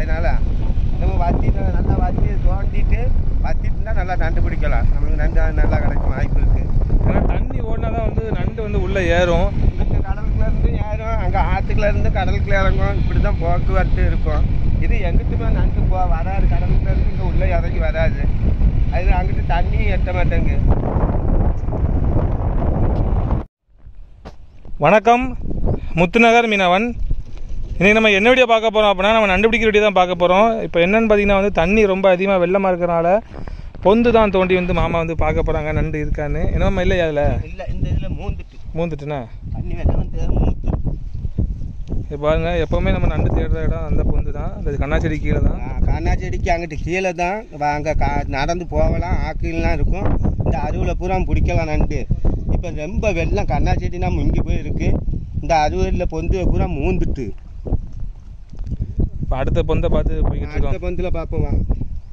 அதனால நம்ம வத்தி நல்லா வத்தி தோண்டிட்டு வத்திட்டுனா நல்லா நண்டு பிடிக்கலாம் நம்மளுக்கு நண்டு நல்லா கிடைக்கும் வாய்ப்பு இருக்குது ஏன்னா தண்ணி ஓடினா தான் வந்து நண்டு வந்து உள்ளே ஏறும் இங்கே கடலுக்குள்ள இருந்து ஏறும் அங்கே ஆற்றுக்குள்ள இருந்து கடலுக்குள்ள இறங்கும் இப்படி தான் போக்குவரத்து இருக்கும் இது எங்கிட்டுமே நண்டு போ வராது கடலுக்குள்ள இருந்து இங்கே உள்ளே இறங்கி வராது அது அங்கிட்டு தண்ணி எட்ட மாட்டேங்கு வணக்கம் முத்துநகர் மீனவன் இன்றைக்கி நம்ம என்ன வீடியோ பார்க்க போகிறோம் அப்படின்னா நம்ம நண்டு பிடிக்கிற வீடியோ தான் பார்க்க போகிறோம் இப்போ என்னன்னு பார்த்தீங்கன்னா வந்து தண்ணி ரொம்ப அதிகமாக வெள்ளமாக இருக்கிறனால பொந்து தான் தோண்டி வந்து மாமா வந்து பார்க்க போகிறாங்க நண்டு இருக்கான்னு என்னம்மா இல்லையா அதில் இல்லை இந்த இதில் மூந்துட்டு மூந்துட்டுண்ணா தண்ணி வெள்ளம் வந்து மூத்து இப்போ பாருங்க எப்போவுமே நம்ம நண்டு தேடுற இடம் அந்த பொந்து தான் அந்த கண்ணாச்செடி கீழே தான் காணா செடிக்கு அங்கிட்டு கீழே தான் அங்கே கா நடந்து போகலாம் ஆக்கிலாம் இருக்கும் இந்த அருவில் பூரா பிடிக்கலாம் நண்டு இப்போ ரொம்ப வெள்ளம் கண்ணா செடினா முங்கி போய் இருக்கு இந்த அருவியில் பொந்து பூரா மூந்துட்டு இப்போ அடுத்த பொந்தை பார்த்து போய்கிட்டு அடுத்த இருக்கோம் பொந்தில் பார்ப்போம் வா.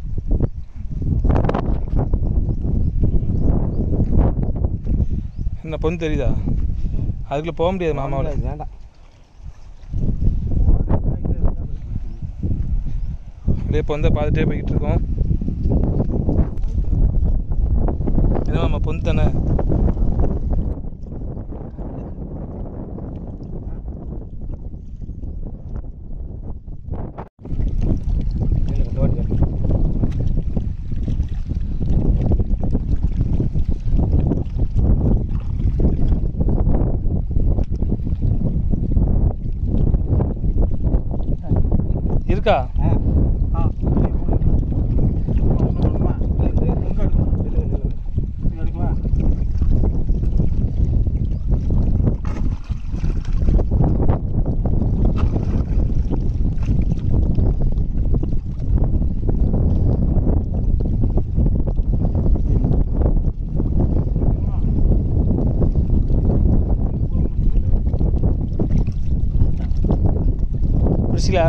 இந்த பொந்து தெரியுதா அதுக்குள்ளே போக முடியாது மாமாவில் வேண்டாம் அப்படியே பொந்தை பார்த்துட்டே போய்கிட்டு இருக்கோம் என்ன மாமா பொந்து தானே இருக்கா பிடிச்சிக்கலா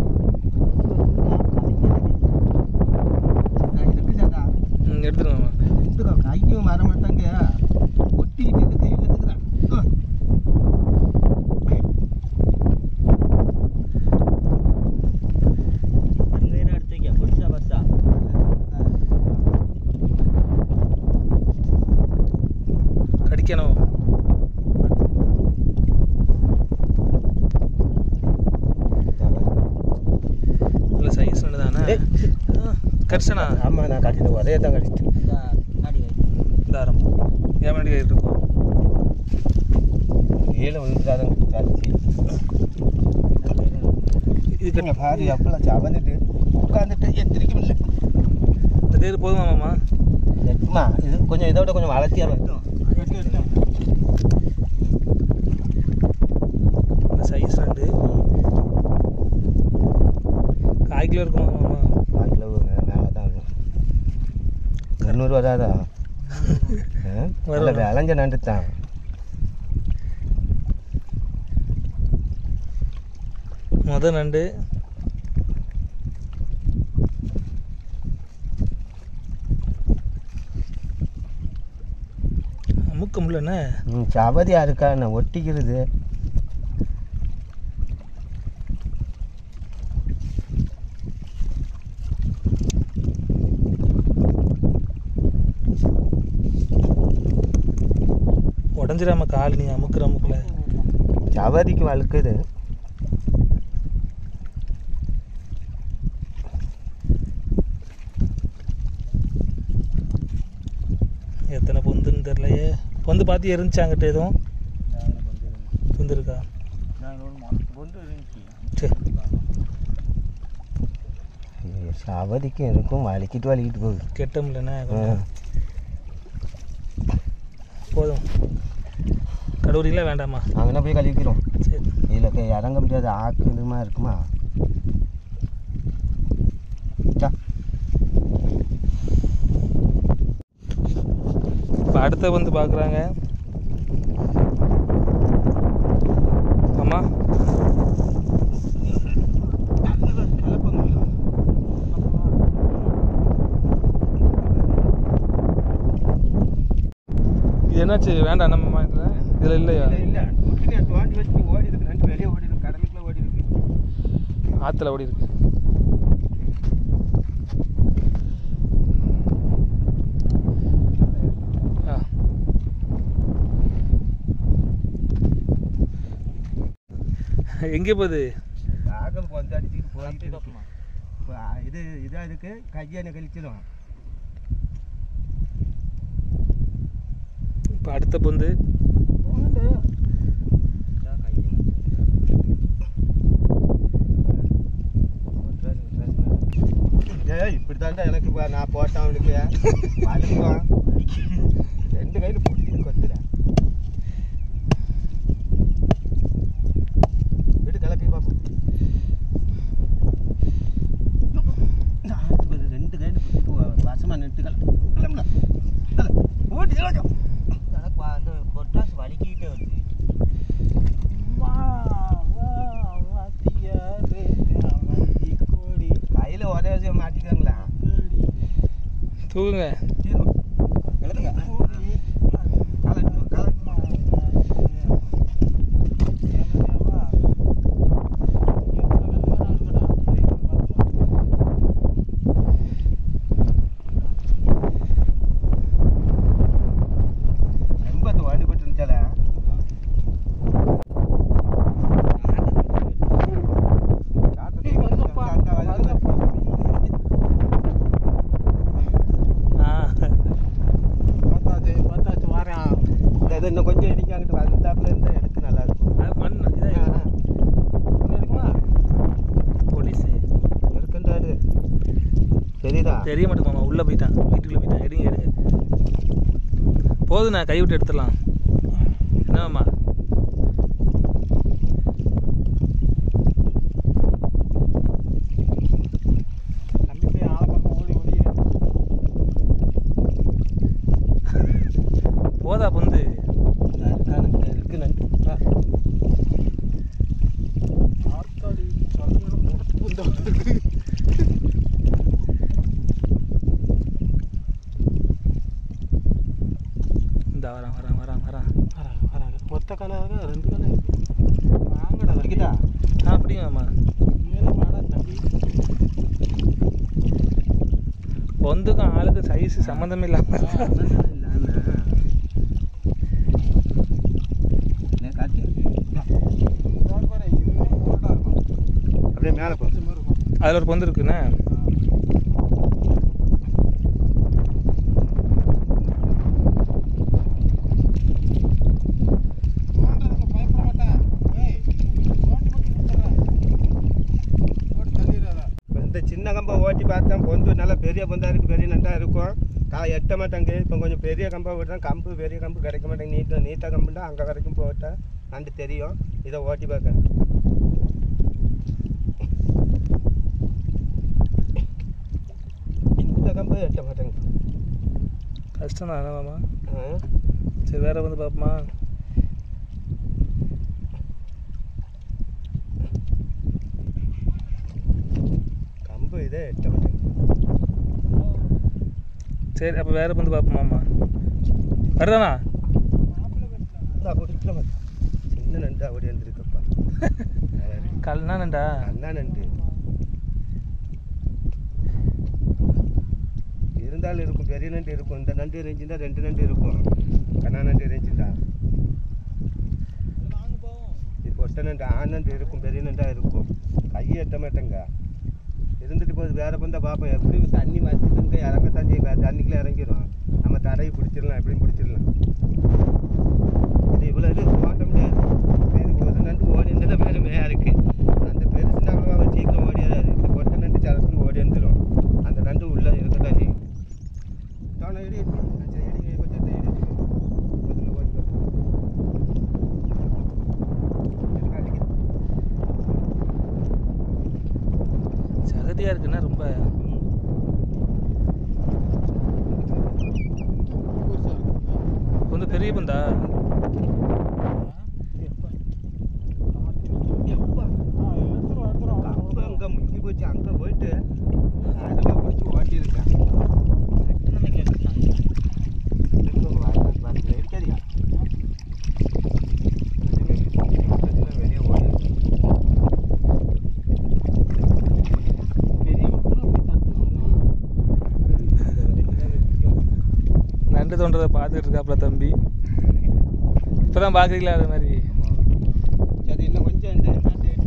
ம் எடுத்துருங்க மாமா கைக்கும் வர மாட்டாங்க ஒட்டிக்கிட்டு இருக்கு இழுத்துக்குதான் கடிக்கணும் நல்ல சைஸ் ஒன்று தானே ஏய். கரிசனா ஆமா நான் கட்டிட்டு ஒரே தான் கடிச்சிட்டு தாரம் ஏன் முன்னாடி கை இருக்கும் கீழே விழுந்துட்டாதான் கடிச்சாச்சு இது இதுங்க பாரு எப்பெல்லாம் சவந்துட்டு உட்காந்துட்டு எந்திரிக்க முடியல இந்த கயிறு போதுமா மாமா எட்டுமா இது கொஞ்சம் இதை விட கொஞ்சம் வளர்த்தியா வெட்டும் இந்த சைஸ் ரெண்டு கால் கிலோ இருக்குமா மாமா கால் கிலோ மேலே தான் இருக்கும் இரநூறு வராதா நல்ல வரும். விளைஞ்ச நண்டு தான் முத நண்டு அமுக்க முடியலண்ணே ம் சவதியா இருக்கா நான் ஒட்டிக்கிறது உடஞ்சிடாம கால் நீ அமுக்குற அமுக்கல சவதிக்கு வழுக்குது எத்தனை பொந்துன்னு தெரிலையே பொந்து பார்த்து எரிஞ்சாங்கிட்ட எதுவும் பொந்து இருக்கா சரி சவதிக்கும் இருக்கும் வலிக்கிட்டு வலிக்கிட்டு போகுது கெட்ட முடியலண்ணே ஆ. போதும் கடவுரிலாம் வேண்டாமா அங்கே போய் கழுவிக்கிறோம் சரி இதில் இறங்க முடியாது ஆக்கு இதுமா இருக்குமா சா. இப்போ அடுத்த வந்து பார்க்குறாங்க ஆமாம் இது என்னாச்சு வேண்டாம் நம்ம இதில் இதில் இல்லையா இல்ல, குட்டியை தோண்டி வச்சு ஓடி இருக்கு நண்டு வெளியே ஓடி இருக்கு கடலுக்குள்ள ஓடி இருக்கு ஆற்றுல ஓடி இருக்கு எங்கே போகுது காகம் பொந்து அடிச்சுட்டு போயிட்டு இருக்கு இப்போ இது இதாக இருக்கு கையானை கழிச்சிடும் இப்போ அடுத்த பொந்து ஏய் இப்படி தாண்டா எனக்கு பா- நான் போட்டேன் அவனுக்கு வலிக்கும் ரெண்டு கையில் பிடிச்சிட்டு கொத்துற விட்டு கிளப்பி பார்ப்போம் நான் ஆட்டு பாரு, ரெண்டு கையில் பிடிச்சிட்டு வ- வசமா நின்று கிளம்பு கிளம்புடா கிளம்பு. ஓட்டி கிளம்பு. எனக்கு அந்த பொட்டாசு வலிக்கிட்டே வருது கையில ஒரே விஷயம் மாட்டிக்காங்களா தூக்குங்க தீரும் எழுதுங்க கலட்டு கலட்டு ரொம்ப அது வாடிப்பட்டு இருந்துச்சால ஆ இன்னும் கொஞ்சம் இடிக்க அங்கிட்டு வந்தாப்புல இருந்தா எடுக்க நல்லா இருக்கும் அது மண் இதாக போலீஸு எடுக்கண்டாரு தெரியுதா தெரிய மாட்டேன் மாமா உள்ளே போயிட்டான் வீட்டுக்குள்ளே போயிட்டான் எடுங்க எடுங்க போதுண்ணா கை விட்டு எடுத்துடலாம் என்ன மாமா போதா பொந்து இருக்கு நன்றி ஆ. இந்த வரான் வரான் வரான் வரான் மொத்த கணக்கு ரெண்டு கணக்கு வாங்கடா வைக்கிட்டா ஆ அப்படிங்க மாமா பொந்துக்கும் ஆளுக்கு சைஸ் சம்மந்தமே இல்லாமல் அப்படியே மேலே போ அதில் ஒரு பொந்து இருக்குண்ணே இப்ப இந்த சின்ன கம்பை ஓட்டி பார்த்தேன் பொந்து நல்லா பெரிய பொந்தா இருக்கு பெரிய நண்டா இருக்கும் கா எட்ட மாட்டாங்க இப்போ கொஞ்சம் பெரிய கம்பை விட்டா கம்பு பெரிய கம்பு கிடைக்க மாட்டேங்க நீட்டாக நீட்டாக கம்புண்டா அங்கே வரைக்கும் போட்டால் நண்டு தெரியும் இதை ஓட்டி பார்க்க இந்த கம்பு எட்ட மாட்டாங்க கஷ்டம் தான் என்ன மாமா ஆ? சரி வேற வந்து பார்ப்போமா கம்பு இதே எட்ட மாட்டாங்க சரி அப்போ வேற வந்து பார்ப்போமாம்மா வருதாண்ணா இந்தா பிடிக்கிற மாதிரி சின்ன நண்டு அப்படி வந்துருக்குப்பா கல்னா நண்டா அண்ணா நண்டு இருந்தாலும் இருக்கும் பெரிய நண்டு இருக்கும் இந்த நண்டு இருந்துச்சுன்னா ரெண்டு நண்டு இருக்கும் கண்ணா நண்டு இருந்துச்சுண்டா இப்போ ஒட்ட நண்டு ஆண் நண்டு இருக்கும் பெரிய நண்டா இருக்கும் கையை எட்ட மாட்டேங்க இருந்துட்டு போது வேற பந்தா பார்ப்போம் எப்படியும் தண்ணி வச்சுட்டு இறங்க தண்ணி தண்ணிக்குள்ளே இறங்கிடும் நம்ம தடையை பிடிச்சிடலாம் எப்படியும் பிடிச்சிடலாம் இது இவ்வளோ இது ஓட்ட முடியாது இது ஒரு நண்டு ஓடி இருந்தால் வேறு மேயா இருக்கு அந்த பெருசுனா அவ்வளோவா அவன் சீக்கிரம் ஓடியாதாது இந்த கொட்டை நண்டு சரக்குன்னு ஓடி வந்துடும் அந்த நண்டு உள்ளே இருக்கதான் செய்யும் தவணை இடி இடி. சரி, இடிங்க, கொஞ்சம் இடி, இடி. பக்கத்துல ஓடி வா. இருங்க, அடிக்குது. சகதியாக இருக்குண்ணா ரொம்ப கொஞ்சம் பெரிய பந்தா எப்பா? கம்பு அங்க முங்கி போச்சு அங்க போயிட்டு அருவா பிடிச்சி ஓட்டியிருக்கேன் இருக்காதியா வெளியே ஓடி நண்டு தோன்றதை பார்த்துட்டு இருக்காப்புல தம்பி இப்போ தான் பார்க்குறீங்களா அது மாதிரி சரி இன்னும் கொஞ்சம் இந்த நாட்டு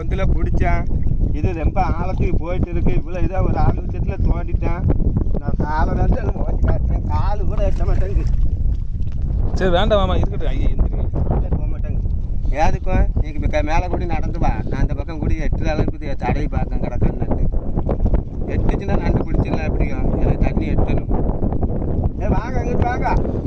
பொந்தில் பிடிச்சேன் இது ரொம்ப ஆழத்துக்கு போயிட்டு இருக்கு இவ்வளோ இதாக ஒரு ஆள் விஷயத்தில் தோண்டிட்டேன் நான் காலை வந்து அங்கே ஓட்டி காட்டுறேன் காலு கூட எட்ட மாட்டேங்குது சரி வேண்டாம் மாமா இருக்கட்டும் ஐயா எந்திரிங்க காலே போக மாட்டேங்குது ஏதுக்கும் நீங்கள் மேலே கூட நடந்து வா நான் அந்த பக்கம் கூட எட்டு அளவுக்கு தடை பார்க்கேன் கிடக்கான்னு எட்டுச்சுன்னா நண்டு பிடிச்சிடலாம் எப்படியும் எனக்கு தண்ணி எட்டணும் ஏ வாங்க அங்கிட்டு வாங்க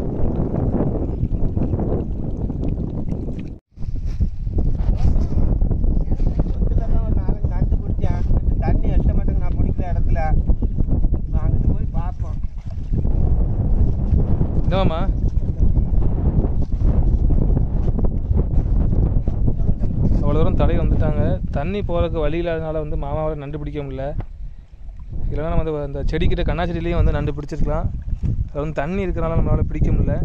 சொத்துல தான் ஒரு நாலஞ்சு நண்டு பிடிச்சேன் அது தண்ணி எட்ட மாட்டேங்க நான் பிடிக்கிற இடத்துல நான் அங்கிட்டு போய் பார்ப்போம் என்னவாம்மா அவ்வளோ தூரம் தடை வந்துட்டாங்க தண்ணி போகிறதுக்கு வழி இல்லாதனால வந்து மாமாவால் நண்டு பிடிக்க முடியல இல்லைன்னா நம்ம அந்த- அந்த செடிக்கிட்ட கண்ணா செடியிலையும் வந்து நண்டு பிடிச்சிருக்கலாம் அது வந்து தண்ணி இருக்கிறனால நம்மளால் பிடிக்க முடியல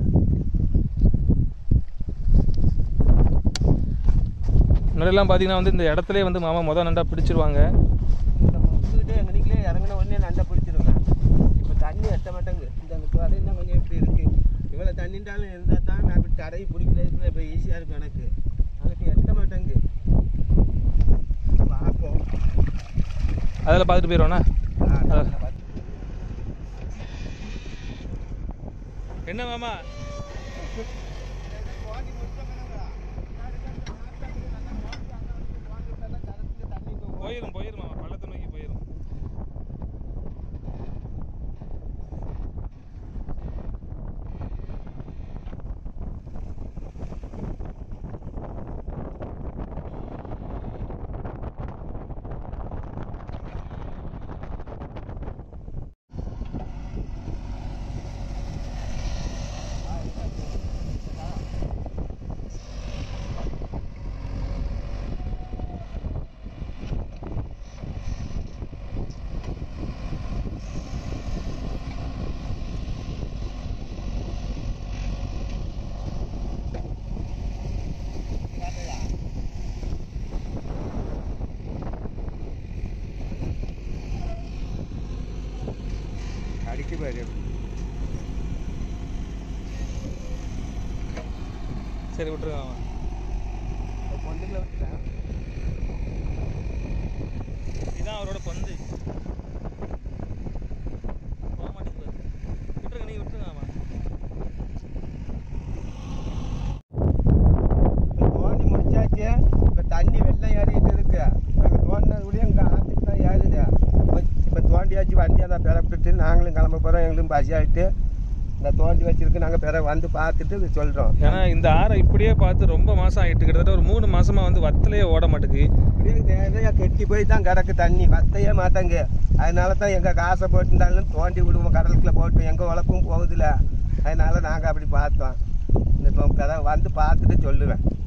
முன்னாடிலாம் பார்த்தீங்கன்னா வந்து இந்த இடத்துலயே வந்து மாமா மொதல் நண்டா பிடிச்சிருவாங்க இந்த முட்டுக்கிட்டே எங்கள் நீங்களே இறங்கின உடனே நண்டை பிடிச்சிருவேன் இப்போ தண்ணி எட்ட மாட்டேங்குது இந்த அந்த வரையும் தான் கொஞ்சம் இப்படி இருக்கு இவ்வளோ தண்ணின்றாலும் இருந்தால் தான் நான் இப்படி தடவி பிடிக்கிறதுக்கு இப்போ ஈஸியாக இருக்கும் எனக்கு அதுக்கு எட்ட மாட்டேங்குது பார்ப்போம் அதில் பார்த்துட்டு போயிடுவோண்ணா ஆ, அதான். பார்த்து. என்ன மாமா போயிடும் போயிடும் மாமா பள்ளத்தை நோக்கி போயிடும் அடிக்க பாரு சரி விட்டுருங்க மாமா பொண்ணுங்களை விட்டுட்டேன் இதான் அவரோட பொந்து போக மாட்டேங்குது விட்டுருங்க நீங்க விட்டுருங்க மாமா இப்போ தோண்டி முடிச்சாச்சு இப்போ தண்ணி வெள்ளம் ஏறிட்டு இருக்கு நாங்கள் தோண்டினது கூட எங்கள் ஆற்றுக்கு தான் ஏறுது இப்போ இப்போ தோண்டியாச்சு வண்டியை தான் பிறப்பிட்டு நாங்களும் கிளம்ப போகிறோம் எங்களும் பசி ஆகிட்டு இந்த தோண்டி வச்சிருக்கு நாங்கள் பிற வந்து பார்த்துட்டு சொல்கிறோம் ஏன்னா இந்த ஆறை இப்படியே பார்த்து ரொம்ப மாசம் ஆயிட்டு கிட்டத்தட்ட ஒரு மூணு மாசமா வந்து வத்தலையே ஓட மாட்டேங்குது இப்படியே நிறைய கெட்டி போய் தான் கிடக்கு தண்ணி வத்தையே மாட்டாங்க அதனால தான் எங்கள் காசை போட்டுருந்தாலும் தோண்டி விடுவோம் கடலுக்குள்ள போட்டு எங்கள் உழப்பும் போகுதுல அதனால நாங்கள் அப்படி பார்த்தோம் இப்போ கதை வந்து பார்த்துட்டு சொல்லுவேன்